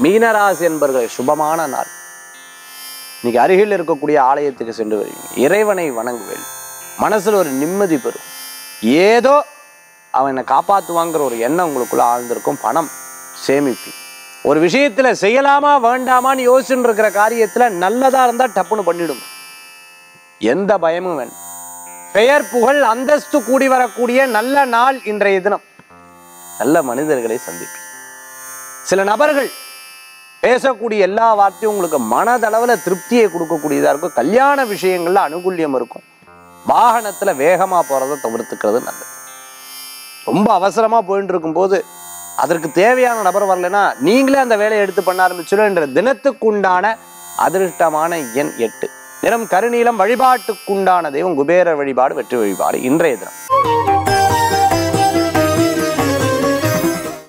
மீனராசி என்பர்கள் சுபமான நாள் இன்னைக்கு அருகில் இருக்கக்கூடிய ஆலயத்துக்கு சென்று வருவீங்க இறைவனை வணங்குவேன் மனசுல ஒரு நிம்மதி பெறும் ஏதோ அவன் என்னை காப்பாற்றுவாங்கிற ஒரு எண்ணம் உங்களுக்குள்ள ஆழ்ந்திருக்கும் பணம் சேமிப்பி ஒரு விஷயத்துல செய்யலாமா வேண்டாமான்னு யோசிச்சுட்டு இருக்கிற காரியத்துல நல்லதா இருந்தா டப்புன்னு பண்ணிடும் எந்த பயமும் வேண்டாம் பெயர் புகழ் அந்தஸ்து கூடி வரக்கூடிய நல்ல நாள் இன்றைய தினம் நல்ல மனிதர்களை சந்திப்பீங்க சில நபர்கள் பேசக்கூடிய எல்லா வார்த்தையும் உங்களுக்கு மனதளவுல திருப்தியை கொடுக்கக்கூடியதா இருக்கும் கல்யாண விஷயங்கள்ல அனுகூல்யம் இருக்கும் வாகனத்துல வேகமா போறதை தவிர்த்துக்கிறது நல்லது ரொம்ப அவசரமா போயிட்டு இருக்கும்போது அதற்கு தேவையான நபர் வரலைன்னா நீங்களே அந்த வேலையை எடுத்து பண்ண ஆரம்பிச்சிடும் என்ற தினத்துக்குண்டான அதிர்ஷ்டமான எண் எட்டு நிறம் கருநீலம் வழிபாட்டுக்குண்டான தெய்வம் குபேர வழிபாடு வெற்றி வழிபாடு இன்றைய தினம்